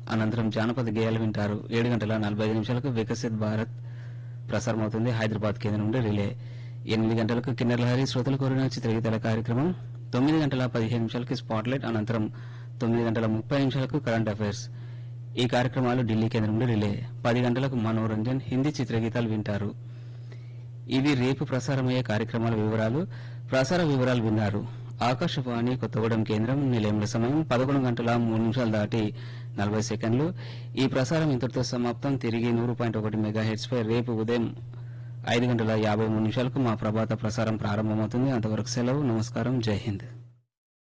అనంతరం జానపద గేయాలు వింటారు ఏడు గంటల నలభై ఐదు నిమిషాలకు వికసిత్ భారత్ ప్రసారం అవుతుంది హైదరాబాద్ కేంద్రం నుండి రిలే ఎనిమిది గంటలకు కిన్నెర లహరి శ్రోతలు కోరిన చిత్రగీతాల కార్యక్రమం తొమ్మిది గంటల పదిహేను నిమిషాలకి స్పాట్లైట్ అనంతరం తొమ్మిది గంటల ముప్పై నిమిషాలకు కరెంట్ అఫైర్స్ ఈ కార్యక్రమాలు ఢిల్లీ కేంద్రం నుండి రిలే పది గంటలకు మనోరంజన్ హిందీ చిత్రగీతాలు వింటారు ఇవి రేపు ప్రసారమయ్యే కార్యక్రమాల వివరాలు ప్రసార వివరాలు విన్నారు ఆకాశవాణి కొత్తగూడెం కేంద్రం నిలయంలో సమయం పదకొండు గంటల మూడు నిమిషాలు దాటి నలభై సెకండ్లు ఈ ప్రసారం ఇంతటితో సమాప్తం తిరిగి నూరు పాయింట్ ఒకటి మెగా హెడ్స్ పై రేపు ఉదయం ఐదు గంటల యాభై మూడు నిమిషాలకు మా ప్రభాత ప్రసారం ప్రారంభమవుతుంది అంతవరకు సెలవు నమస్కారం జై హింద్